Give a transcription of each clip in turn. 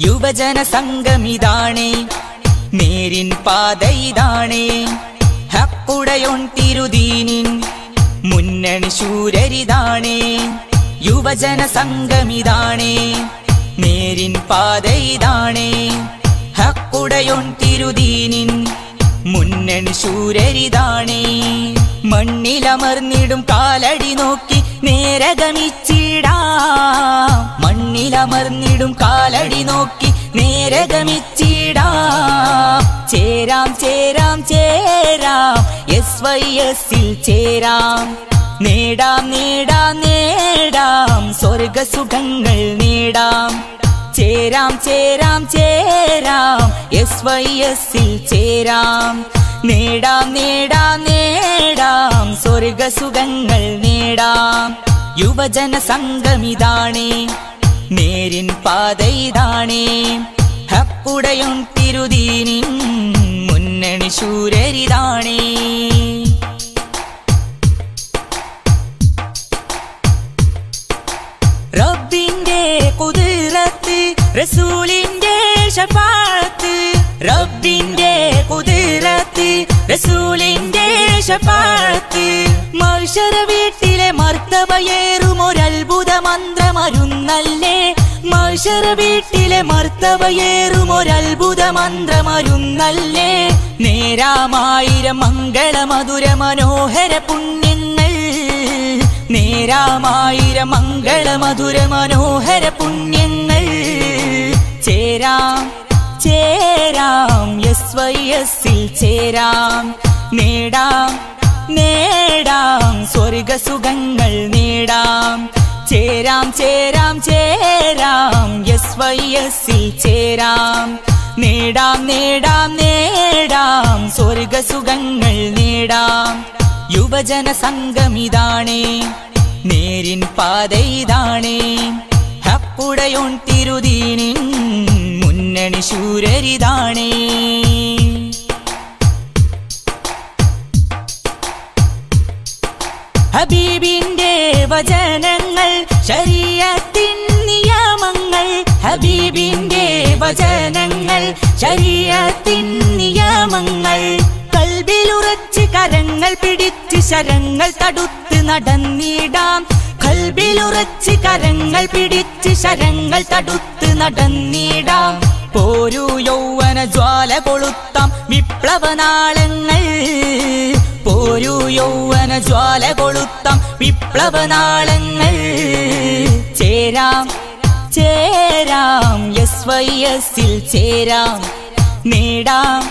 യുവജന സംഘമിതാണേ നേരിൻ പാത ഇതാണേ ഹക്കുടയോൺ തിരുദീനിൻ മുന്നണി ശൂരരിതാണേ യുവജന സംഘമിതാണേ നേരിൻ പാത ഇതാണേ ഹക്കുടയോൺ തിരുദീനിൻ മുന്നണി ശൂരരിതാണേ മണ്ണിലമർന്നിടും കാലടി നോക്കി നേരെ ഗമിച്ചിടാം മണ്ണിലമർന്നിടും കാലടി നോക്കി നേരെ ഗമിച്ചിടാം ചേരാം ചേരാം ചേരാം എസ് വൈ എസിൽ ചേരാം നേടാം നേടാം നേടാം സ്വർഗസുഖങ്ങൾ നേടാം ചേരാം ചേരാം ചേരാം എസ് വൈ എസിൽ ചേരാം നേടാം നേടാം നേടാം സ്വർഗസുഖങ്ങൾ നേടാം യുവജന സംഘമിതാണേ നേരിൻ പാത ഇതാണേ ഹക്കുടയും തിരുദീനിൻ മുന്നണി ശൂരരിതാണേ റബ്ബിന്റെ കുതിരത്ത് റസൂലിന്റെ ഷഫാത്ത് റബ്ബിന്റെ കുതിരത്ത് റസൂലിന്റെ ഷഫാത്ത് മത്സര വീട്ടിലെ മർത്തവയേറും ഒരത്ഭുത മന്ത്രമരുന്നല്ലേ മത്സര വീട്ടിലെ മർത്തവയേറും ഒരത്ഭുത മന്ത്രമരുന്നല്ലേ നേരാമായിരം മംഗളമധുര മനോഹര പുണ്യങ്ങൾ നേരാമായിരം മംഗളമധുര മനോഹര പുണ്യങ്ങൾ ചേരാം ചേരാം എസ് വൈ എസിൽ ചേരാം നേടാം നേടാം സ്വർഗസുഖങ്ങൾ നേടാം ചേരാം ചേരാം ചേരാം എസ് വൈ എസിൽ ചേരാം നേടാം നേടാം നേടാം സ്വർഗസുഖങ്ങൾ നേടാം യുവജന സംഘമിതാണേ നേരിൻ പാത ഇതാണേ ഹക്കുടയോൺ തിരുദീനിൻ മുന്നണി ശൂരരിതാണേ ഹബീബിന്റെ വചനങ്ങൾ ശരീരത്തിൻ നിയമങ്ങൾ ഹബീബിന്റെ വചനങ്ങൾ ശരീരത്തിൻ നിയമങ്ങൾ കൽബിലുറച്ച് കരങ്ങൾ പിടിച്ച് ശരങ്ങൾ തടുത്ത് നടന്നിടാം കൽബിലുറച്ച് കരങ്ങൾ പിടിച്ച് ശരങ്ങൾ തടുത്ത് നടന്നിടാം പോരു യൗവന ജ്വാല കൊളുത്താം വിപ്ലവ നാളങ്ങൾ പോരു യൗവന ജ്വാല കൊളുത്താം വിപ്ലവ നാളങ്ങൾ ചേരാം ചേരാം എസ് വൈ എസിൽ ചേരാം നേടാം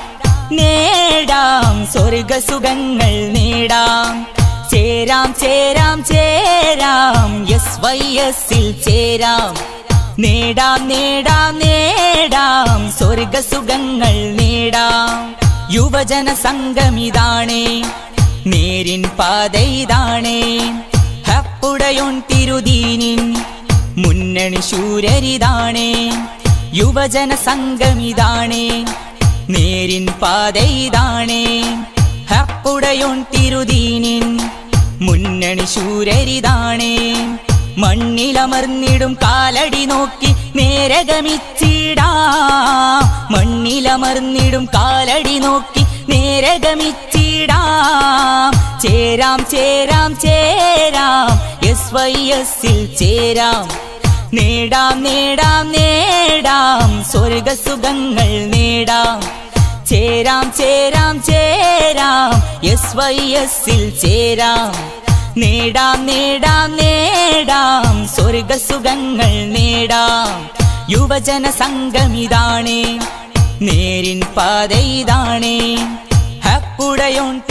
നേടാം സ്വർഗസുഖങ്ങൾ നേടാം ചേരാം ചേരാം ചേരാം എസ് വൈ എസിൽ ചേരാം നേടാം നേടാം നേടാം സ്വർഗസുഖങ്ങൾ നേടാം യുവജന സംഘമിതാണേ നേരിൻ പാത ഇതാണേ ഹക്കുടയോൺ തിരുദീനിൻ മുന്നണി ശൂരരിതാണേ യുവജന സംഘമിതാണേ നേരിൻ പാത ഇതാണേ ഹക്കുടയോൺ തിരുദീനിൻ മുന്നണി ശൂരരിതാണേ മണ്ണിലമർന്നിടും കാലടി നോക്കി നേരെ ഗമിച്ചിടാം മണ്ണിലമർന്നിടും കാലടി നോക്കി നേരെ ഗമിച്ചിടാം ചേരാം ചേരാം ചേരാം എസ് വൈ എസിൽ ചേരാം നേടാം നേടാം നേടാം സ്വർഗസുഖങ്ങൾ നേടാം ചേരാം ചേരാം ചേരാം എസ് വൈ എസിൽ ചേരാം നേടാം നേടാം നേടാം സ്വർഗസുഖങ്ങൾ നേടാം യുവജന സംഘമിതാണേ നേരിൻ പാത ഇതാണേ ഹക്കുടയോൺ